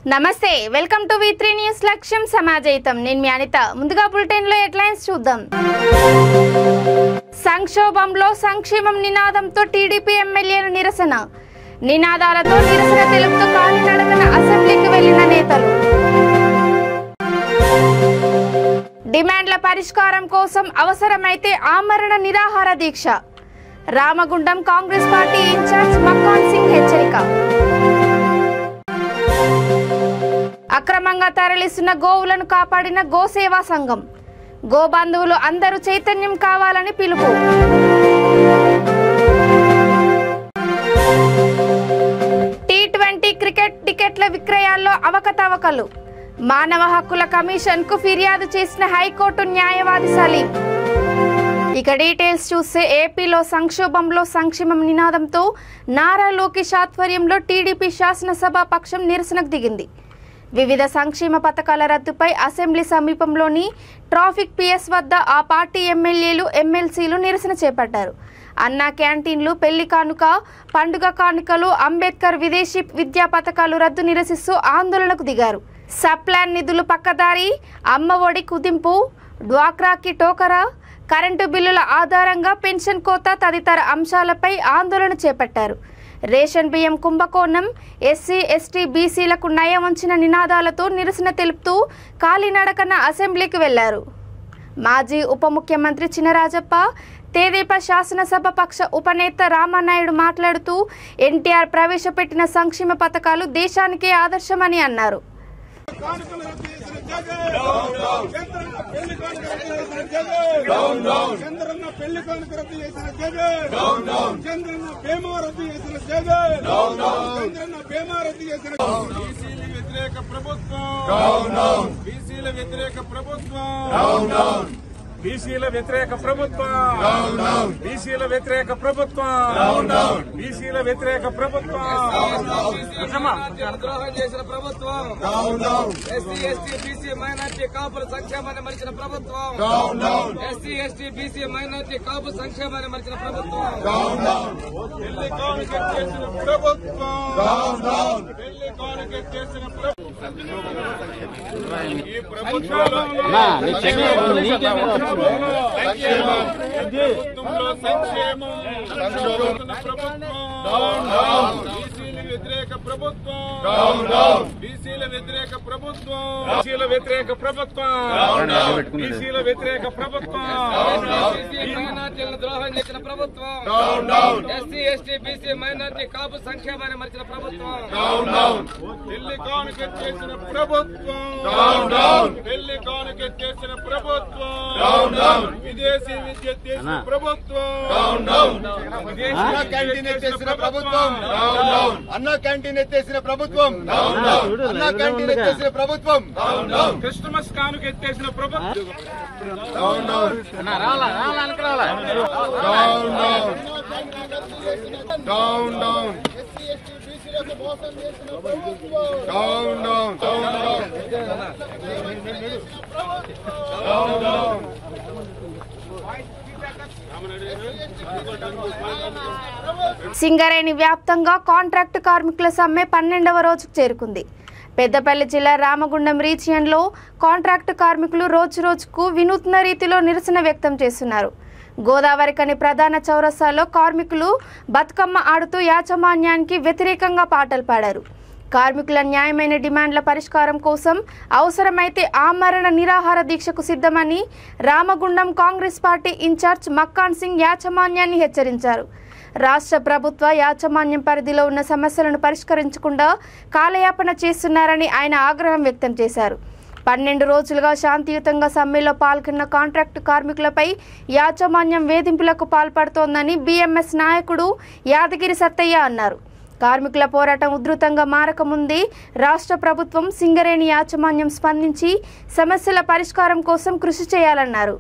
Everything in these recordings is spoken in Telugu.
నమస్తే welcome to V three news లక్ష్యం సమాజయితం నేను మీ అనిత ముందుగా బులెటిన్ లో హెడ్లైన్స్ చూద్దాం సంక్షోభంలో సంక్షేమం నినాదంతో టీడీపీ ఎమ్మెల్యేలు నిరసన నినాదాలతో నిరసన తెలుపుతూ కాలినడకన అసెంబ్లీకి వెళ్లిన నేతలు డిమాండ్ల పరిష్కారం కోసం అవసరమైతే ఆమరణ నిరాహార దీక్ష రామగుండం కాంగ్రెస్ పార్టీ ఇన్ఛార్జ్ మక్కాన్ సింగ్ హెచ్చరిక అక్రమంగా తరలిస్తున్న గోవులను కాపాడిన గోసేవా సంఘం గోబంధువులు అందరూ చైతన్యం కావాలని పిలుపు టీ ట్వంటీ క్రికెట్ టికెట్ల విక్రయాల్లో అవకతవకలు మానవ హక్కుల కమిషన్ కు ఫిర్యాదు చేసిన హైకోర్టు న్యాయవాది సలీం ఇక డీటెయిల్స్ చూస్తే ఏపీలో సంక్షోభంలో సంక్షేమం నినాదంతో నారా లోకేష్ ఆధ్వర్యంలో టీడీపీ శాసనసభ పక్షం నిరసనకు దిగింది వివిధ సంక్షేమ పథకాల రద్దుపై అసెంబ్లీ సమీపంలోని ట్రాఫిక్ పిఎస్ వద్ద ఆ పార్టీ ఎమ్మెల్యేలు ఎమ్మెల్సీలు నిరసన చేపట్టారు అన్నా క్యాంటీన్లు పెళ్లి కానుక పండుగ కానుకలు అంబేద్కర్ విదేశీ విద్యా పథకాలు రద్దు నిరసిస్తూ ఆందోళనకు దిగారు సప్లాన్ నిధులు పక్కదారి అమ్మ ఒడి కుదింపు డ్వాక్రాకి టోకరా కరెంటు బిల్లుల ఆధారంగా పెన్షన్ కోత తదితర అంశాలపై ఆందోళన చేపట్టారు రేషన్ బియ్యం కుంభకోణం ఎస్సీ ఎస్టీ బీసీలకు నయం వంచిన నినాదాలతో నిరసన తెలుపుతూ కాలినడకన అసెంబ్లీకి వెళ్లారు మాజీ ఉప ముఖ్యమంత్రి చినరాజప్ప తేదేపా శాసనసభ పక్ష ఉపనేత రామానాయుడు మాట్లాడుతూ ఎన్టీఆర్ ప్రవేశపెట్టిన సంక్షేమ పథకాలు దేశానికే ఆదర్శమని అన్నారు చంద్రన్న పెళ్లి కానుక రద్దు చేసిన జగన్ చంద్రన్న బీమా రద్దు చేసిన జగన్ చంద్రన్న బీమా రద్దు చేసిన బీసీల వ్యతిరేక ప్రభుత్వం బీసీల వ్యతిరేక ప్రభుత్వం బీసీల వ్యతిరేక ప్రభుత్వం బీసీల వ్యతిరేక ప్రభుత్వం బీసీల వ్యతిరేక ప్రభుత్వం ద్రోహం చేసిన ప్రభుత్వం ఎస్సీ ఎస్టీ బీసీ మైనార్టీ కాపుల సంక్షేమాన్ని మరిచిన ప్రభుత్వం SC ST BC minority Kapu సంక్షేమాన్ని మరిచిన ప్రభుత్వం పెళ్లి కానుక చేసిన ప్రభుత్వం పెళ్లి కానుక చేసిన ప్రభుత్వం ఈ ప్రభుత్వంలో ప్రభుత్వంలో సంక్షేమం సంక్షేమం ప్రభుత్వం బీసీల వ్యతిరేక ప్రభుత్వం బీసీల వ్యతిరేక ప్రభుత్వం బీసీల వ్యతిరేక ప్రభుత్వం బీసీల వ్యతిరేక ప్రభుత్వం బీసీ మైనార్టీలను ద్రోహం చేసిన ప్రభుత్వం SC ST BC minority Kapu సంక్షేమాన్ని మరిచిన ప్రభుత్వం పెళ్లి కానుక చేసిన ప్రభుత్వం పెళ్లి కానుక చేసిన ప్రభుత్వం విదేశీ విద్య చేసిన ప్రభుత్వం అన్న క్యాంటీన్ ఎత్తేసిన ప్రభుత్వం అన్న క్యాంటీన్ ఎత్తేసిన ప్రభుత్వం అన్న క్యాంటీన్ ఎత్తేసిన ప్రభుత్వం క్రిస్టమస్ కానుక ఎత్తేసిన ప్రభుత్వం down down down down down down Singareni వ్యాప్తంగా కాంట్రాక్టు కార్మికుల సమ్మె పన్నెండవ రోజుకు చేరుకుంది పెద్దపల్లి జిల్లా రామగుండం రీజియన్లో కాంట్రాక్టు కార్మికులు రోజు రోజుకు వినూత్న రీతిలో నిరసన వ్యక్తం చేస్తున్నారు గోదావరికని ప్రధాన చౌరస్తాలో కార్మికులు బతుకమ్మ ఆడుతూ యాజమాన్యానికి వ్యతిరేకంగా పాటలు పాడారు కార్మికుల న్యాయమైన డిమాండ్ల పరిష్కారం కోసం అవసరమైతే ఆమరణ నిరాహార దీక్షకు సిద్ధమని రామగుండం కాంగ్రెస్ పార్టీ ఇన్ఛార్జ్ మక్కాన్ సింగ్ యాజమాన్యాన్ని హెచ్చరించారు రాష్ట్ర ప్రభుత్వ యాజమాన్యం పరిధిలో ఉన్న సమస్యలను పరిష్కరించకుండా కాలయాపన చేస్తున్నారని ఆయన ఆగ్రహం వ్యక్తం చేశారు పన్నెండు రోజులుగా శాంతియుతంగా సమ్మెలో పాల్గొన్న కాంట్రాక్టు కార్మికులపై యాజమాన్యం వేధింపులకు పాల్పడుతోందని బీఎంఎస్ నాయకుడు యాదగిరి సత్తయ్య అన్నారు కార్మికుల పోరాటం ఉధృతంగా మారకముందే రాష్ట్ర ప్రభుత్వం సింగరేణి యాజమాన్యం స్పందించి సమస్యల పరిష్కారం కోసం కృషి చేయాలన్నారు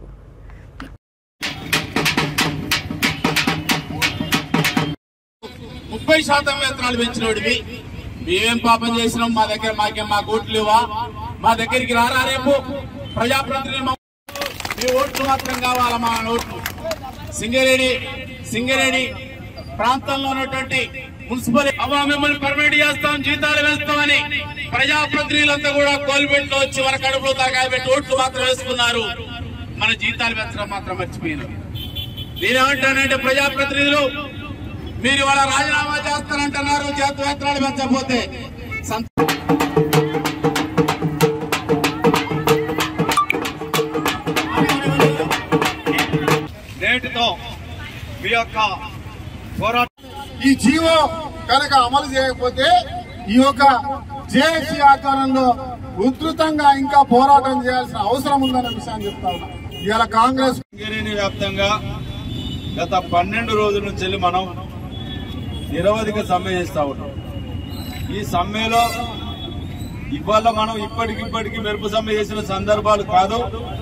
ముప్పై శాతం వేతనాలు పెంచినోడివి మేమేం పాపం చేసినాం మా దగ్గర మాకేం మా ఓట్లు ఇవ్వా మా దగ్గరికి రారా రేపు ప్రజాప్రతినిధులు మా- మీ ఓట్లు మాత్రం కావాలా మా ఓట్లు సింగరేణి సింగరేణి ప్రాంతంలో ఉన్నటువంటి మున్సిపల్ అవ్వ మిమ్మల్ని పర్మిట్ చేస్తాం జీతాలు వేస్తామని ప్రజాప్రతినిధులంతా కూడా కోల్బెట్లో వచ్చి మన కడుపులో తరగాయ పెట్టి ఓట్లు మాత్రం వేసుకున్నారు మన జీతాలు పెంచడం మాత్రం మర్చిపోయినారు నేనేమంటానంటే ప్రజాప్రతినిధులు మీరు ఇవాళ రాజీనామా చేస్తారంటున్నారు చేత వేతనాలు పెంచకపోతే సంత నేటితో మీ యొక్క పోరాటం ఈ జీవో కనుక అమలు చేయకపోతే ఈ యొక్క జేఏసీ ఆధ్వర్యంలో ఉధృతంగా ఇంకా పోరాటం చేయాల్సిన అవసరం ఉందన్న విషయాన్ని చెప్తా ఉన్నా ఇవాళ కాంగ్రెస్ సింగరేణి వ్యాప్తంగా గత పన్నెండు రోజుల నుంచి వెళ్ళి మనం నిరవధిక సమ్మె చేస్తా ఉన్నాం ఈ సమ్మెలో ఇవాళ మనం ఇప్పటికిప్పటికి మెరుపు సమ్మె చేసిన సందర్భాలు కాదు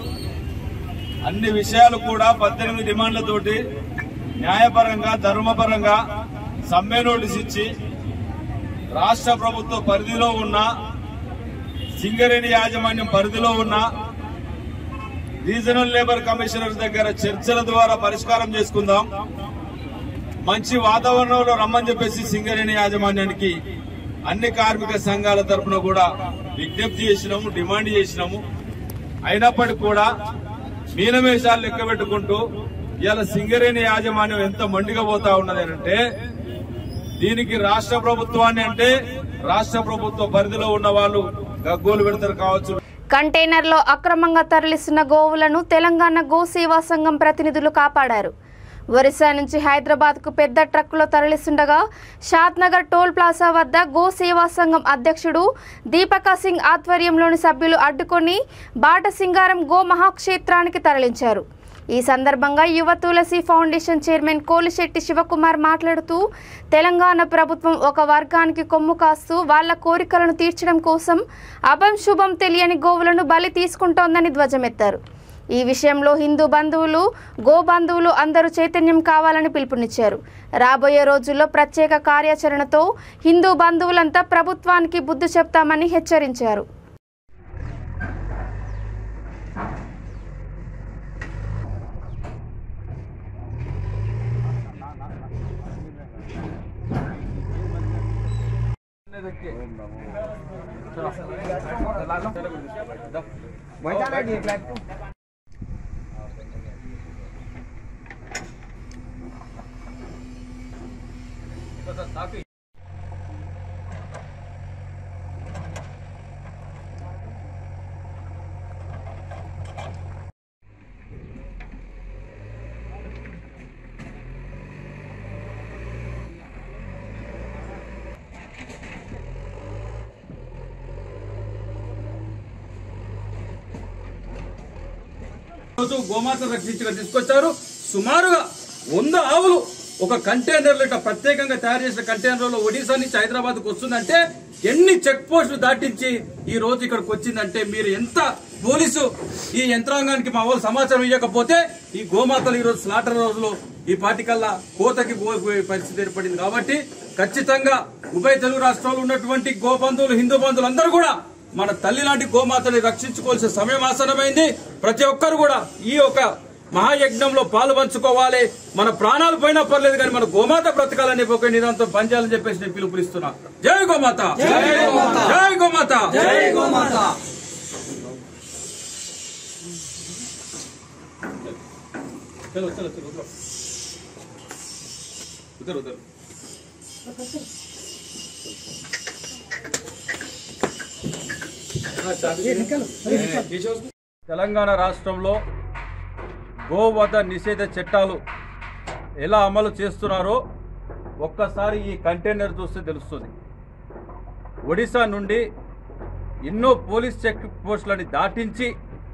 అన్ని విషయాలు కూడా పద్దెనిమిది డిమాండ్లతోటి న్యాయపరంగా ధర్మపరంగా సమ్మె నోటీస్ ఇచ్చి రాష్ట్ర ప్రభుత్వ పరిధిలో ఉన్న సింగరేణి యాజమాన్యం పరిధిలో ఉన్న రీజనల్ లేబర్ కమిషనర్ దగ్గర చర్చల ద్వారా పరిష్కారం చేసుకుందాం మంచి వాతావరణంలో రమ్మని చెప్పేసి సింగరేణి యాజమాన్యానికి అన్ని కార్మిక సంఘాల తరఫున కూడా విజ్ఞప్తి చేసినాము డిమాండ్ చేసినాము అయినప్పటికీ కూడా మీనమేషాలు లెక్క పెట్టుకుంటూ ఇవాళ సింగరేణి యాజమాన్యం ఎంత మండిగా పోతా ఉన్నది అంటే దీనికి రాష్ట్ర ప్రభుత్వాన్ని అంటే రాష్ట్ర ప్రభుత్వ పరిధిలో ఉన్న వాళ్ళు గగ్గోలు పెడతారు కావచ్చు కంటైనర్లో అక్రమంగా తరలిస్తున్న గోవులను తెలంగాణ గో సేవా సంఘం ప్రతినిధులు కాపాడారు ఒరిస్సా నుంచి హైదరాబాద్కు పెద్ద ట్రక్కులో తరలిస్తుండగా షాద్నగర్ టోల్ ప్లాజా వద్ద గో సేవా సంఘం అధ్యక్షుడు దీపక సింగ్ ఆధ్వర్యంలోని సభ్యులు అడ్డుకొని బాట సింగారం గో మహాక్షేత్రానికి తరలించారు ఈ సందర్భంగా యువ తులసి ఫౌండేషన్ చైర్మన్ కోలిశెట్టి శివకుమార్ మాట్లాడుతూ తెలంగాణ ప్రభుత్వం ఒక వర్గానికి కొమ్ము కాస్తూ వాళ్ళ కోరికలను తీర్చడం కోసం అభం శుభం తెలియని గోవులను బలి తీసుకుంటోందని ధ్వజమెత్తారు ఈ విషయంలో హిందూ బంధువులు గో బంధువులు అందరూ చైతన్యం కావాలని పిలుపునిచ్చారు రాబోయే రోజుల్లో ప్రత్యేక కార్యాచరణతో హిందూ బంధువులంతా ప్రభుత్వానికి బుద్ధి చెప్తామని హెచ్చరించారు రోజు గోమాతను రక్షించగా తీసుకొచ్చారు సుమారుగా వంద ఆవులు ఒక కంటైనర్లు ఇట్లా ప్రత్యేకంగా తయారు చేసిన కంటైనర్లో ఒడిశా నుంచి హైదరాబాద్ కు వస్తుందంటే ఎన్ని చెక్ పోస్టులు దాటించి ఈ రోజు ఇక్కడికి వచ్చిందంటే మీరు ఎంత పోలీసు ఈ యంత్రాంగానికి మా వాళ్ళు సమాచారం ఇవ్వకపోతే ఈ గోమాతలు ఈ రోజు స్లాటర్ రోజులో ఈ పాటికల్లా కోతకి పోయే పరిస్థితి ఏర్పడింది కాబట్టి ఖచ్చితంగా ఉభయ తెలుగు రాష్ట్రాల్లో ఉన్నటువంటి గోబంధువులు హిందూ బంధువులు అందరూ కూడా మన తల్లి లాంటి గోమాతని రక్షించుకోవాల్సిన సమయం ఆసనమైంది ప్రతి ఒక్కరు కూడా ఈ యొక్క మహాయజ్ఞంలో పాలు పంచుకోవాలి మన ప్రాణాలు పోయినా పర్లేదు కానీ మన గోమాత బ్రతకాలని ఒక నిరంతరం పనిచేయాలని చెప్పేసి నేను పిలుపునిస్తున్నా జై గోమాత జై గోమాత జై గోమాత చలో చలో చలో ఉతరు ఉతరు ఉతరు తెలంగాణ రాష్ట్రంలో గోవధ నిషేధ చట్టాలు ఎలా అమలు చేస్తున్నారో ఒక్కసారి ఈ కంటైనర్ చూస్తే తెలుస్తుంది ఒడిశా నుండి ఎన్నో పోలీస్ చెక్ పోస్టులని దాటించి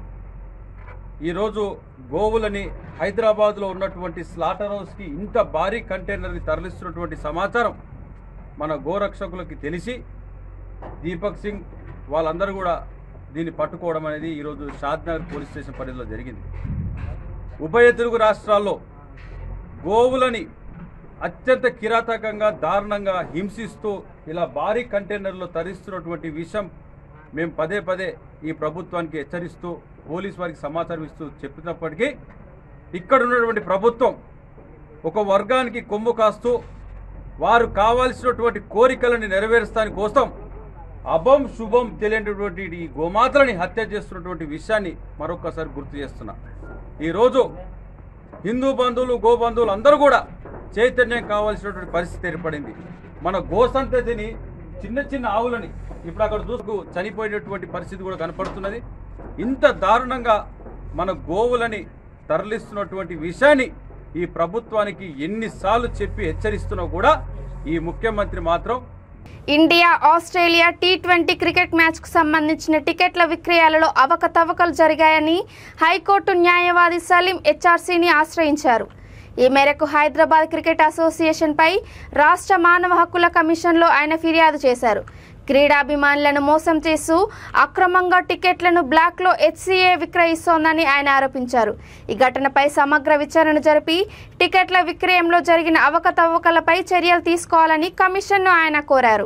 ఈరోజు గోవులని హైదరాబాద్లో ఉన్నటువంటి స్లాటర్ హౌస్కి ఇంత భారీ కంటైనర్ని తరలిస్తున్నటువంటి సమాచారం మన గోరక్షకులకి తెలిసి దీపక్ సింగ్ వాళ్ళందరూ కూడా దీన్ని పట్టుకోవడం అనేది ఈరోజు షాద్నగర్ పోలీస్ స్టేషన్ పరిధిలో జరిగింది ఉభయ తెలుగు రాష్ట్రాల్లో గోవులని అత్యంత కిరాతకంగా దారుణంగా హింసిస్తూ ఇలా భారీ కంటైనర్లో తరిస్తున్నటువంటి విషయం మేము పదే పదే ఈ ప్రభుత్వానికి హెచ్చరిస్తూ పోలీస్ వారికి సమాచారం ఇస్తూ చెప్తున్నప్పటికీ ఇక్కడ ఉన్నటువంటి ప్రభుత్వం ఒక వర్గానికి కొమ్ము కాస్తూ వారు కావాల్సినటువంటి కోరికలను నెరవేర్చడానికి కోసం అభం శుభం తెలియనటువంటి ఈ గోమాతలని హత్య చేస్తున్నటువంటి విషయాన్ని మరొకసారి గుర్తు చేస్తున్నా ఈరోజు హిందూ బంధువులు గో బంధువులు అందరూ కూడా చైతన్యం కావాల్సినటువంటి పరిస్థితి ఏర్పడింది మన గోసంతతిని చిన్న చిన్న ఆవులని ఇప్పుడు అక్కడ చూసుకు చనిపోయేటటువంటి పరిస్థితి కూడా కనపడుతున్నది ఇంత దారుణంగా మన గోవులని తరలిస్తున్నటువంటి విషయాన్ని ఈ ప్రభుత్వానికి ఎన్నిసార్లు చెప్పి హెచ్చరిస్తున్నా కూడా ఈ ముఖ్యమంత్రి మాత్రం India Australia T twenty cricket మ్యాచ్కు సంబంధించిన టికెట్ల విక్రయాలలో అవకతవకలు జరిగాయని హైకోర్టు న్యాయవాది సలీం హెచ్ఆర్సీని ఆశ్రయించారు ఈ మేరకు హైదరాబాద్ క్రికెట్ అసోసియేషన్పై రాష్ట్ర మానవ హక్కుల కమిషన్లో ఆయన ఫిర్యాదు చేశారు క్రీడాభిమానులను మోసం చేస్తూ అక్రమంగా టికెట్లను బ్లాక్లో హెచ్సీఏ విక్రయిస్తోందని ఆయన ఆరోపించారు ఈ ఘటనపై సమగ్ర విచారణ జరిపి టికెట్ల విక్రయంలో జరిగిన అవకతవకలపై చర్యలు తీసుకోవాలని కమిషన్ను ఆయన కోరారు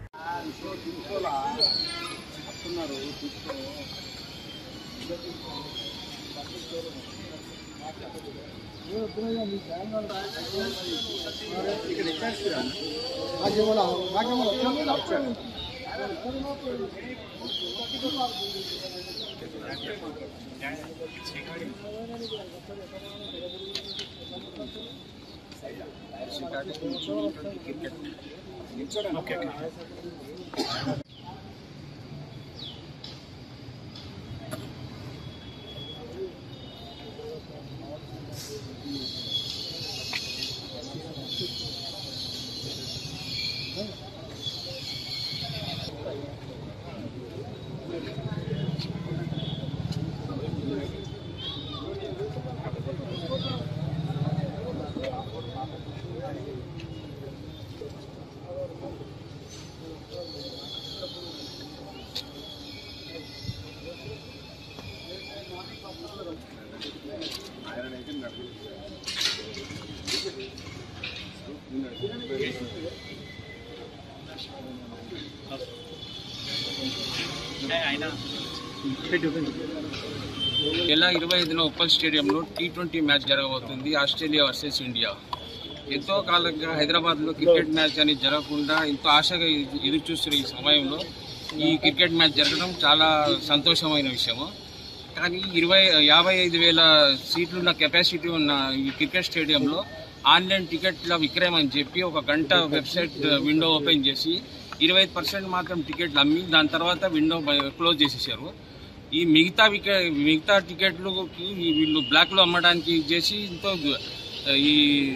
నెల ఇరవై ఐదున ఉప్పల్ స్టేడియంలో టీ ట్వంటీ మ్యాచ్ జరగబోతుంది ఆస్ట్రేలియా వర్సెస్ ఇండియా ఎంతో కాలంగా హైదరాబాద్లో క్రికెట్ మ్యాచ్ అని జరగకుండా ఎంతో ఆశగా ఎదు- ఎదురు చూస్తున్న ఈ సమయంలో ఈ క్రికెట్ మ్యాచ్ జరగడం చాలా సంతోషమైన విషయము కానీ ఇరవై యాభై ఐదు వేల సీట్లున్న కెపాసిటీ ఉన్న ఈ క్రికెట్ స్టేడియంలో ఆన్లైన్ టికెట్ల విక్రయం అని చెప్పి ఒక గంట వెబ్సైట్ విండో ఓపెన్ చేసి ఇరవై పర్సెంట్ మాత్రం టికెట్లు అమ్మి దాని తర్వాత విండో క్లోజ్ చేసేసారు ఈ మిగతా వికె మిగతా టికెట్లు వీళ్ళు బ్లాక్లో అమ్మడానికి చేసి ఎంతో ఈ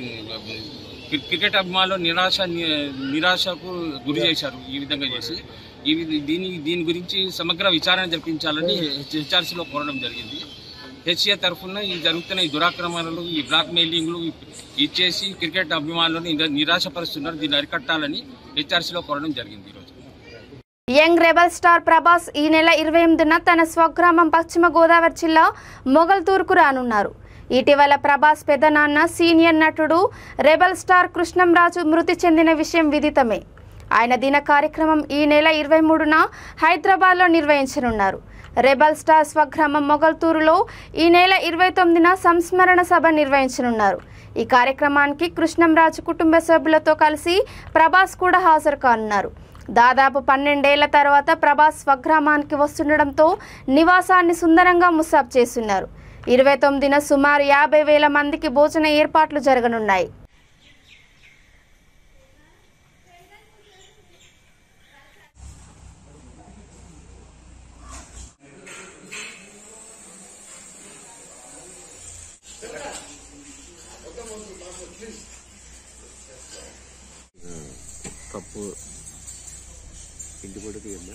క్రి- క్రికెట్ అభిమానులు నిరాశ ని- నిరాశకు గురి చేశారు ఈ విధంగా చేసి ఈ వి- దీని దీని గురించి సమగ్ర విచారణ జరిపించాలని హెచ్ఆర్సీలో కోరడం జరిగింది హెచ్ఏ తరఫున ఈ జరుగుతున్న ఈ దురాక్రమణలు ఈ బ్లాక్ మెయిలింగ్లు ఇచ్చేసి క్రికెట్ అభిమానులను నిరా- నిరాశపరుస్తున్నారు దీన్ని అరికట్టాలని హెచ్ఆర్సీలో కోరడం జరిగింది ఈరోజు యంగ్ రెబల్ స్టార్ ప్రభాస్ ఈ నెల ఇరవై ఎనిమిదిన తన స్వగ్రామం పశ్చిమ గోదావరి జిల్లా మొగల్తూరుకు రానున్నారు ఇటీవల ప్రభాస్ పెదనాన్న సీనియర్ నటుడు రెబల్ స్టార్ కృష్ణంరాజు మృతి చెందిన విషయం విదితమే ఆయన దిన కార్యక్రమం ఈ నెల ఇరవై మూడున హైదరాబాద్లో నిర్వహించనున్నారు రెబల్ స్టార్ స్వగ్రామం మొగల్తూరులో ఈ నెల ఇరవై తొమ్మిదిన సంస్మరణ సభ నిర్వహించనున్నారు ఈ కార్యక్రమానికి కృష్ణంరాజు కుటుంబ సభ్యులతో కలిసి ప్రభాస్ కూడా హాజరు కానున్నారు దాదాపు పన్నెండేళ్ల తర్వాత ప్రభాస్ స్వగ్రామానికి వస్తుండడంతో నివాసాన్ని సుందరంగా ముసాబ్ చేస్తున్నారు ఇరవై తొమ్మిదిన సుమారు యాభై వేల మందికి భోజన ఏర్పాట్లు జరగనున్నాయి పప్పు ఇంటి కూడా తీయమ్మా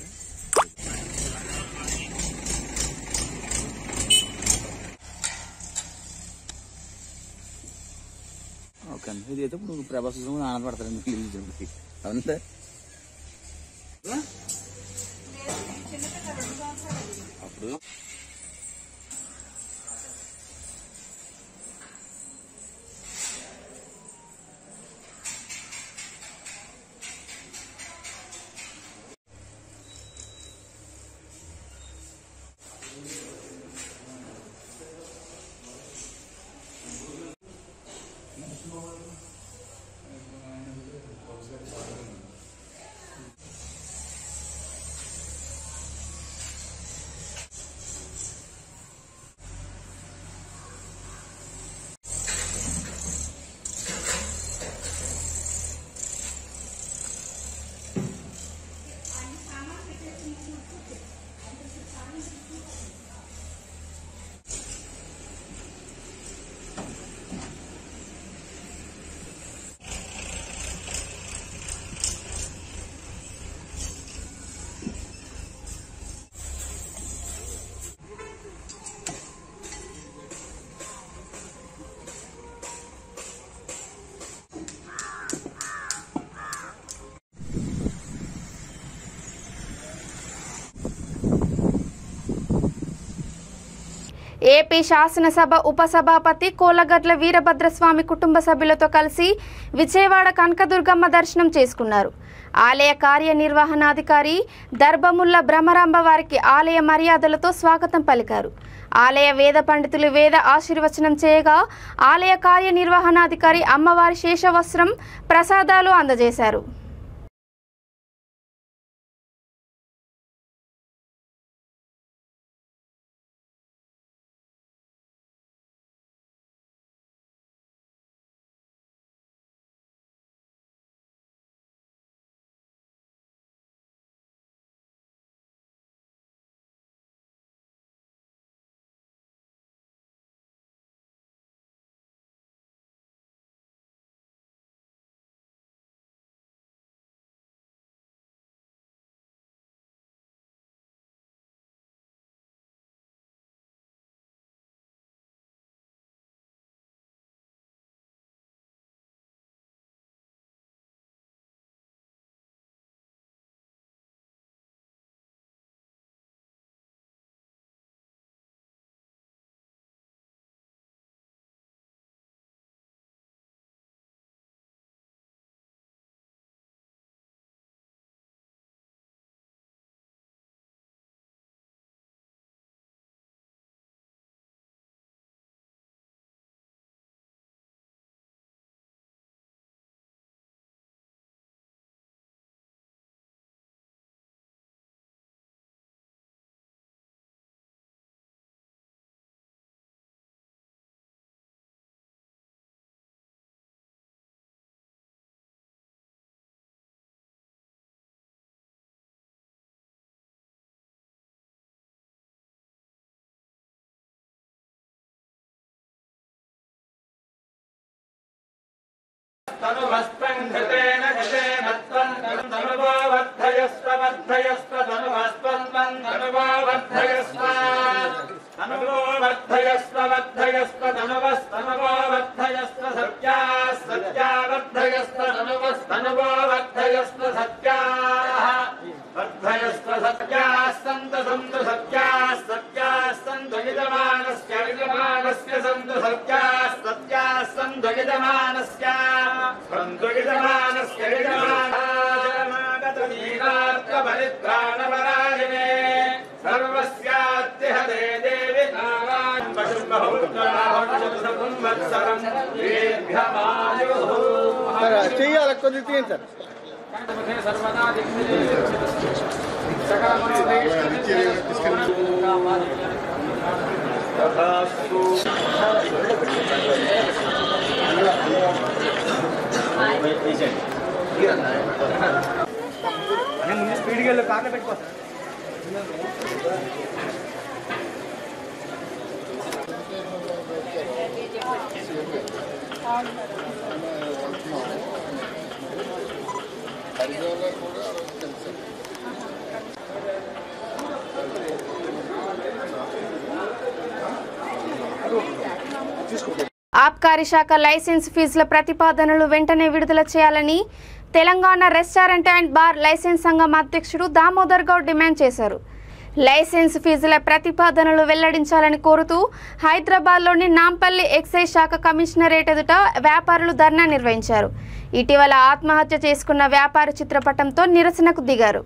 ఓకే అండి ఇది అయితే ఇప్పుడు ప్రభాస్ చూసుకుని ఆనందపడతారండి ఇల్లు చూడండి అవునంటే అప్పుడు ఏపీ శాసనసభ ఉపసభాపతి కోలగట్ల వీరభద్రస్వామి కుటుంబ సభ్యులతో కలిసి విజయవాడ కనకదుర్గమ్మ దర్శనం చేసుకున్నారు ఆలయ కార్యనిర్వహణాధికారి దర్భముల్ల బ్రహ్మరాంబ వారికి ఆలయ మర్యాదలతో స్వాగతం పలికారు ఆలయ వేద పండితులు వేద ఆశీర్వచనం చేయగా ఆలయ కార్యనిర్వహణాధికారి అమ్మవారి శేషవస్త్రం ప్రసాదాలు అందజేశారు చెయ్యాలి కొద్దిగా తీయండి సార్ ముందు స్పీడ్కి వెళ్ళి కార్లో పెట్టుకో ఆబ్కారీ శాఖ లైసెన్స్ ఫీజుల ప్రతిపాదనలు వెంటనే విడుదల చేయాలని Telangana restaurant and bar license సంఘం అధ్యక్షుడు దామోదర్ గౌడ్ డిమాండ్ చేశారు లైసెన్స్ ఫీజుల ప్రతిపాదనలు వెల్లడించాలని కోరుతూ హైదరాబాద్లోని నాంపల్లి ఎక్సైజ్ శాఖ కమిషనరేట్ ఎదుట వ్యాపారులు ధర్నా నిర్వహించారు ఇటీవల ఆత్మహత్య చేసుకున్న వ్యాపారి చిత్రపటంతో నిరసనకు దిగారు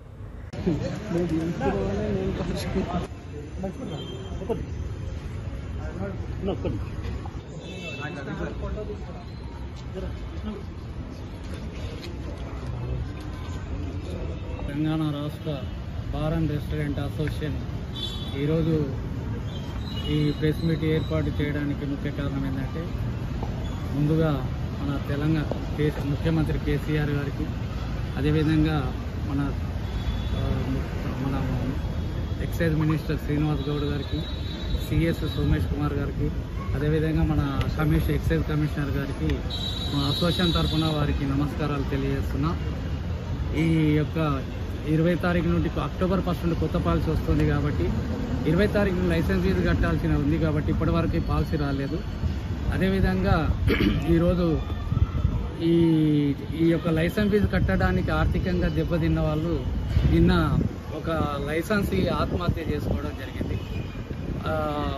తెలంగాణ రాష్ట్ర బార్ అండ్ రెస్టారెంట్ అసోసియేషన్ ఈరోజు ఈ ప్రెస్ మీట్ ఏర్పాటు చేయడానికి ముఖ్య కారణం ఏంటంటే ముందుగా మన తెలంగాణ కే- ముఖ్యమంత్రి కేసీఆర్ గారికి అదేవిధంగా మన ఆ, మన ఎక్సైజ్ మినిస్టర్ శ్రీనివాస్ గౌడ్ గారికి సిఎస్ సోమేష్ కుమార్ గారికి అదేవిధంగా మన కమిషన్ ఎక్సైజ్ కమిషనర్ గారికి మా అసోసియేషన్ తరఫున వారికి నమస్కారాలు తెలియజేస్తున్నా ఈ యొక్క ఇరవై తారీఖు నుండి అక్టోబర్ ఫస్ట్ నుండి కొత్త పాలసీ వస్తుంది కాబట్టి ఇరవై తారీఖు లైసెన్స్ ఫీజు కట్టాల్సిన ఉంది కాబట్టి ఇప్పటివరకు ఈ పాలసీ రాలేదు అదేవిధంగా ఈరోజు ఈ ఈ యొక్క లైసెన్స్ ఫీజు కట్టడానికి ఆర్థికంగా దెబ్బతిన్న వాళ్ళు నిన్న ఒక లైసెన్స్ ఆత్మహత్య చేసుకోవడం జరిగింది ఆ,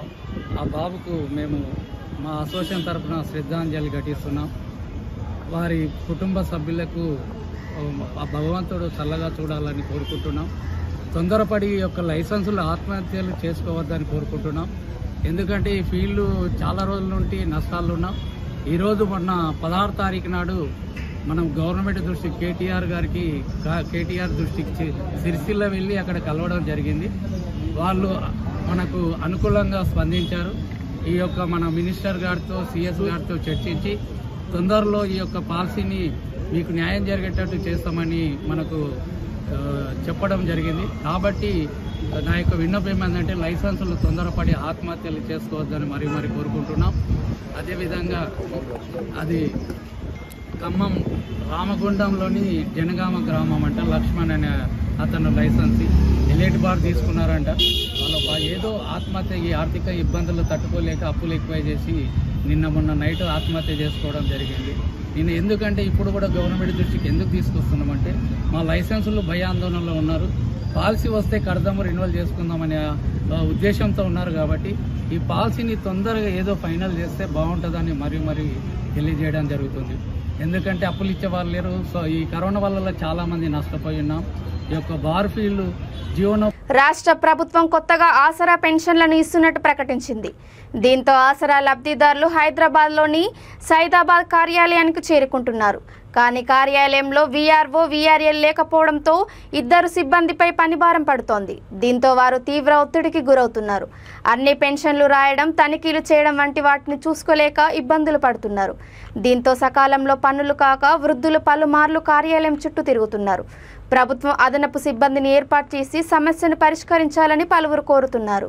ఆ బాబుకు మేము మా అసోసియేషన్ తరఫున శ్రద్ధాంజలి ఘటిస్తున్నాం వారి కుటుంబ సభ్యులకు ఆ భగవంతుడు చల్లగా చూడాలని కోరుకుంటున్నాం తొందరపడి ఈ యొక్క లైసెన్సులు ఆత్మహత్యలు చేసుకోవద్దని కోరుకుంటున్నాం ఎందుకంటే ఈ ఫీల్డ్ చాలా రోజుల నుండి నష్టాలు ఉన్నాం ఈరోజు మొన్న పదహారు తారీఖు నాడు మనం గవర్నమెంట్ దృష్టికి కేటీఆర్ గారికి కా- కేటీఆర్ దృష్టికి చి- సిరిసిల్ల వెళ్ళి అక్కడ కలవడం జరిగింది వాళ్ళు మనకు అనుకూలంగా స్పందించారు ఈ యొక్క మన మినిస్టర్ గారితో సిఎస్ గారితో చర్చించి తొందరలో ఈ యొక్క పాలసీని మీకు న్యాయం జరిగేటట్టు చేస్తామని మనకు ఆ, చెప్పడం జరిగింది కాబట్టి నా యొక్క విన్నపం ఏమందంటే లైసెన్సులు తొందరపడి ఆత్మహత్యలు చేసుకోవద్దని మరీ మరీ కోరుకుంటున్నాం అదేవిధంగా అది ఖమ్మం రామగుండంలోని జనగామ గ్రామం అంట లక్ష్మణ్ అనే అతను లైసెన్స్ ఎలేట్ బార్ తీసుకున్నారంట వాళ్ళ బా- ఏదో ఆత్మహత్య ఈ ఆర్థిక ఇబ్బందులు తట్టుకోలేక అప్పులు ఎక్కువ చేసి నిన్న మొన్న నైట్ ఆత్మహత్య చేసుకోవడం జరిగింది నేను ఎందుకంటే ఇప్పుడు కూడా గవర్నమెంట్ దృష్టికి ఎందుకు తీసుకొస్తున్నామంటే మా లైసెన్సులు భయాందోళనలో ఉన్నారు పాలసీ వస్తే కడదాము రెన్యువల్ చేసుకుందామనే ఆ, ఉద్దేశంతో ఉన్నారు కాబట్టి ఈ పాలసీని తొందరగా ఏదో ఫైనల్ చేస్తే బాగుంటుందని మరీ మరీ తెలియజేయడం జరుగుతుంది ఎందుకంటే అప్పులు ఇచ్చే వాళ్ళు లేరు సో ఈ కరోనా వల్ల చాలా మంది నష్టపోయి ఉన్నాం ఈ యొక్క బార్ ఫీల్డ్ జీవనో రాష్ట్ర ప్రభుత్వం కొత్తగా ఆసరా పెన్షన్లను ఇస్తున్నట్టు ప్రకటించింది దీంతో ఆసరా లబ్ధిదారులు హైదరాబాద్లోని సైదాబాద్ కార్యాలయానికి చేరుకుంటున్నారు కానీ కార్యాలయంలో వీఆర్ఓ వీఆర్ఎల్ లేకపోవడంతో ఇద్దరు సిబ్బందిపై పనిభారం పడుతోంది దీంతో వారు తీవ్ర ఒత్తిడికి గురవుతున్నారు అన్ని పెన్షన్లు రాయడం తనిఖీలు చేయడం వంటి వాటిని చూసుకోలేక ఇబ్బందులు పడుతున్నారు దీంతో సకాలంలో పనులు కాక వృద్ధులు పలుమార్లు కార్యాలయం చుట్టూ తిరుగుతున్నారు ప్రభుత్వం అదనపు సిబ్బందిని ఏర్పాటు చేసి సమస్యను పరిష్కరించాలని పలువురు కోరుతున్నారు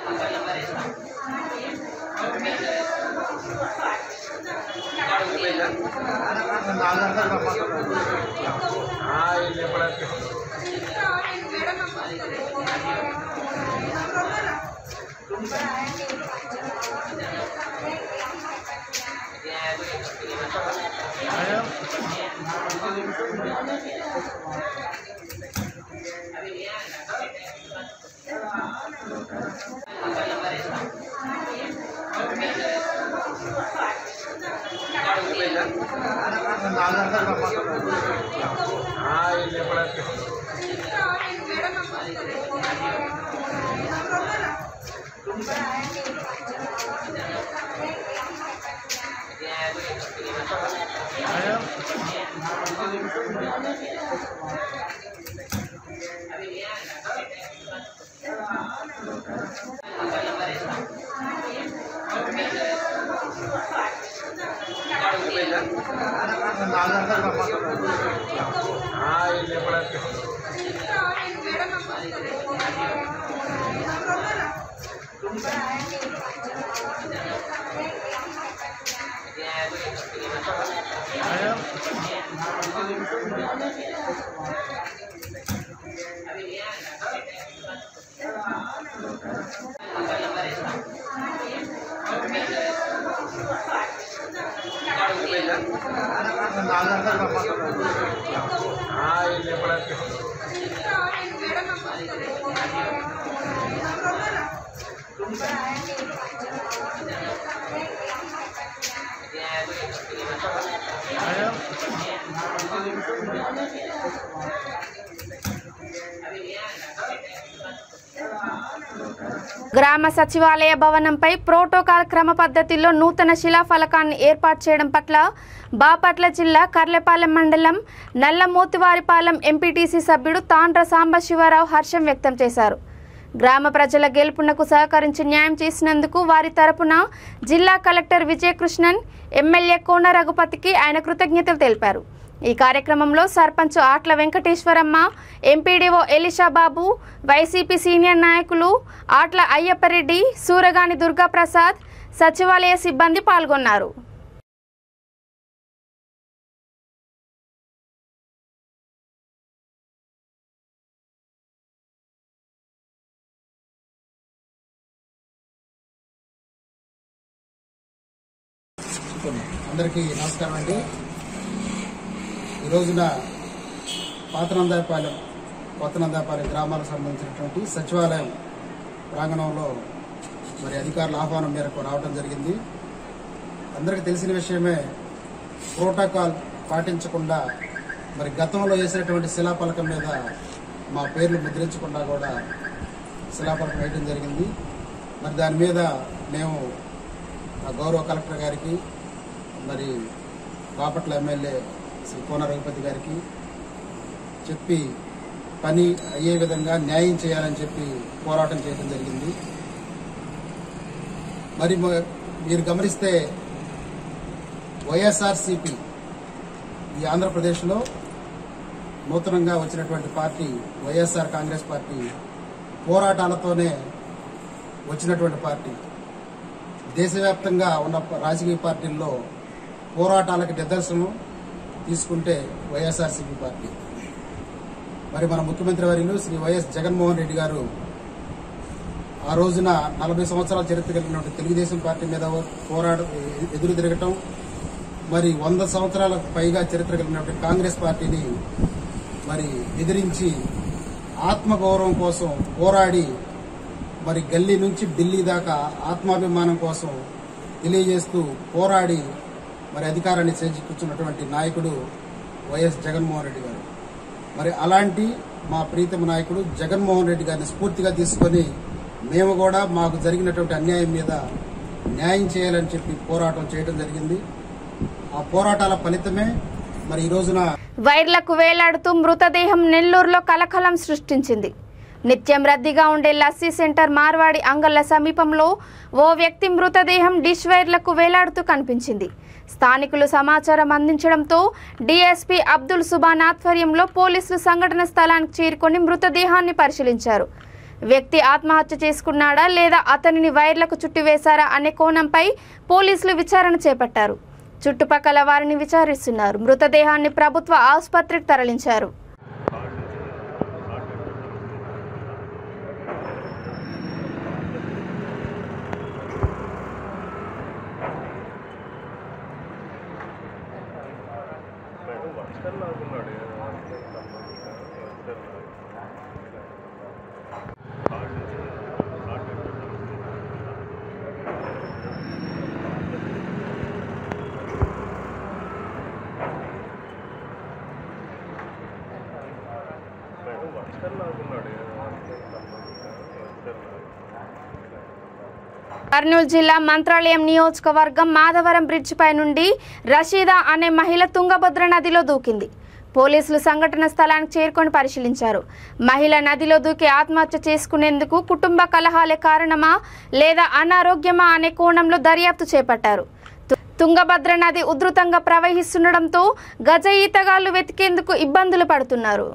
గ్రామ సచివాలయ భవనంపై ప్రోటోకాల్ క్రమ పద్ధతిలో నూతన శిలాఫలకాన్ని ఏర్పాటు చేయడం పట్ల బాపట్ల జిల్లా కర్లెపాలెం మండలం నల్లమూతివారిపాలెం ఎంపీటీసీ సభ్యుడు తాండ్ర సాంబశివరావు హర్షం వ్యక్తం చేశారు గ్రామ ప్రజల గెలుపునకు సహకరించి న్యాయం చేసినందుకు వారి తరపున జిల్లా కలెక్టర్ విజయకృష్ణన్ ఎమ్మెల్యే కోన రఘుపతికి ఆయన కృతజ్ఞతలు తెలిపారు ఈ కార్యక్రమంలో sarpanch Atla Venkateswaramma MPDO Elishababu YCP senior నాయకులు ఆట్ల అయ్యప్పరెడ్డి సూరగాని దుర్గాప్రసాద్ సచివాలయ సిబ్బంది పాల్గొన్నారు అందరికీ నమస్కారం అండి ఈ రోజున పాతనందాయపాలెం కొత్తనందాయపాలెం గ్రామాలకు సంబంధించినటువంటి సచివాలయం ప్రాంగణంలో మరి అధికారుల ఆహ్వానం మేరకు రావడం జరిగింది అందరికీ తెలిసిన విషయమే ప్రోటోకాల్ పాటించకుండా మరి గతంలో వేసినటువంటి శిలాఫలకం మీద మా పేర్లు ముద్రించకుండా కూడా శిలాఫలకం వేయడం జరిగింది మరి దాని మీద మేము ఆ గౌరవ కలెక్టర్ గారికి మరి బాపట్ల ఎమ్మెల్యే శ్రీ కోన రఘుపతి గారికి చెప్పి పని అయ్యే విధంగా న్యాయం చేయాలని చెప్పి పోరాటం చేయడం జరిగింది మరి మ- మీరు గమనిస్తే వైఎస్ఆర్సిపి ఈ ఆంధ్రప్రదేశ్లో నూతనంగా వచ్చినటువంటి పార్టీ వైఎస్ఆర్ కాంగ్రెస్ పార్టీ పోరాటాలతోనే వచ్చినటువంటి పార్టీ దేశవ్యాప్తంగా ఉన్న ప- రాజకీయ పార్టీల్లో పోరాటాలకు నిదర్శనం తీసుకుంటే వైఎస్ఆర్సీపీ పార్టీ మరి మన ముఖ్యమంత్రి వర్యులు శ్రీ వైఎస్ జగన్మోహన్ రెడ్డి గారు ఆ రోజున నలభై సంవత్సరాల చరిత్ర కలిగినటువంటి తెలుగుదేశం పార్టీ మీద పోరాడ ఎదురు తిరగటం మరి వంద సంవత్సరాలకు పైగా చరిత్ర కలిగినటువంటి కాంగ్రెస్ పార్టీని మరి ఎదిరించి ఆత్మగౌరవం కోసం పోరాడి మరి గల్లీ నుంచి ఢిల్లీ దాకా ఆత్మాభిమానం కోసం తెలియజేస్తూ పోరాడి మరి అధికారాన్ని చేజిక్కించున్నటువంటి నాయకుడు వైఎస్ జగన్మోహన్ రెడ్డి గారు మరి అలాంటి మా ప్రీతమ నాయకుడు జగన్మోహన్ రెడ్డి గారిని స్ఫూర్తిగా తీసుకొని మేము కూడా మాకు జరిగినటువంటి అన్యాయం మీద న్యాయం చేయాలని చెప్పి పోరాటం చేయడం జరిగింది ఆ పోరాటాల ఫలితమే మరి ఈ రోజున వైర్లకు వేలాడుతూ మృతదేహం నెల్లూరులో కలకలం సృష్టించింది నిత్యం రద్దీగా ఉండే లస్సీ సెంటర్ మార్వాడి అంగళ్ల సమీపంలో ఓ వ్యక్తి మృతదేహం డిష్ వైర్లకు వేలాడుతూ కనిపించింది స్థానికులు సమాచారం అందించడంతో డీఎస్పీ అబ్దుల్ సుబాన్ ఆధ్వర్యంలో పోలీసులు సంఘటన స్థలానికి చేరుకొని మృతదేహాన్ని పరిశీలించారు వ్యక్తి ఆత్మహత్య చేసుకున్నాడా లేదా అతనిని వైర్లకు చుట్టివేశారా అనే కోణంపై పోలీసులు విచారణ చేపట్టారు చుట్టుపక్కల వారిని విచారిస్తున్నారు మృతదేహాన్ని ప్రభుత్వ ఆసుపత్రికి తరలించారు కర్నూలు జిల్లా మంత్రాలయం నియోజకవర్గం మాధవరం బ్రిడ్జ్ పై నుండి రషీదా అనే మహిళ తుంగభద్ర నదిలో దూకింది పోలీసులు సంఘటన స్థలానికి చేరుకొని పరిశీలించారు మహిళ నదిలో దూకి ఆత్మహత్య చేసుకునేందుకు కుటుంబ కలహాలే కారణమా లేదా అనారోగ్యమా అనే కోణంలో దర్యాప్తు చేపట్టారు తు- తుంగభద్ర నది ఉధృతంగా ప్రవహిస్తుండటంతో గజ ఈతగాళ్లు వెతికేందుకు ఇబ్బందులు పడుతున్నారు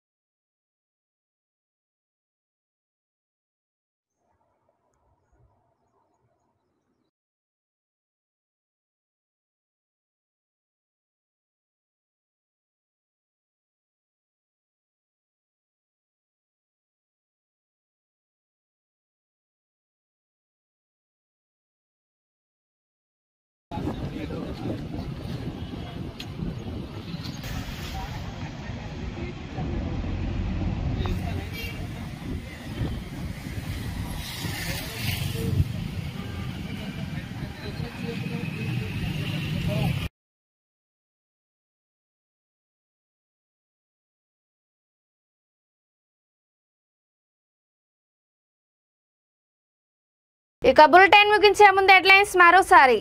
ఇక బులెటిన్ ముగించే ముందు హెడ్లైన్స్ మరోసారి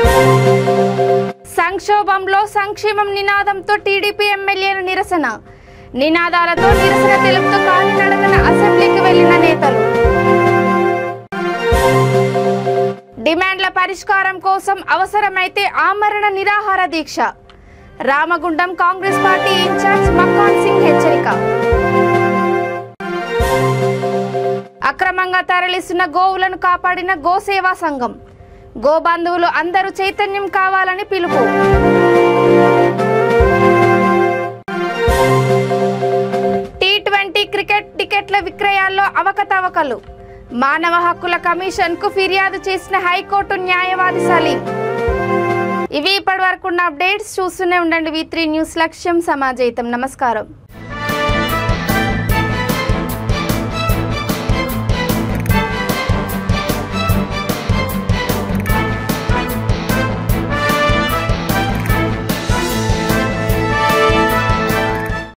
సంక్షోభంలో సంక్షేమం నినాదంతో టీడీపీ ఎమ్మెల్యేల నిరసన నినాదాలతో నిరసన తెలుపుతూ కాలినడకన అసెంబ్లీకి వెళ్లిన నేతలు డిమాండ్ల పరిష్కారం కోసం అవసరమైతే ఆమరణ నిరాహార దీక్ష రామగుండం కాంగ్రెస్ పార్టీ ఇన్ఛార్జ్ మక్కాన్ సింగ్ హెచ్చరిక అక్రమంగా తరలిస్తున్న గోవులను కాపాడిన గోసేవా సంఘం గోబంధువులు అందరూ చైతన్యం కావాలని పిలుపు టీ ట్వంటీ క్రికెట్ టికెట్ల విక్రయాల్లో అవకతవకలు మానవ హక్కుల కమిషన్ కు ఫిర్యాదు చేసిన హైకోర్టు న్యాయవాది సలీం ఇవి ఇప్పటి వరకు ఉన్న అప్డేట్స్ చూస్తూనే ఉండండి వి త్రీ న్యూస్ లక్ష్యం సమాజయితం నమస్కారం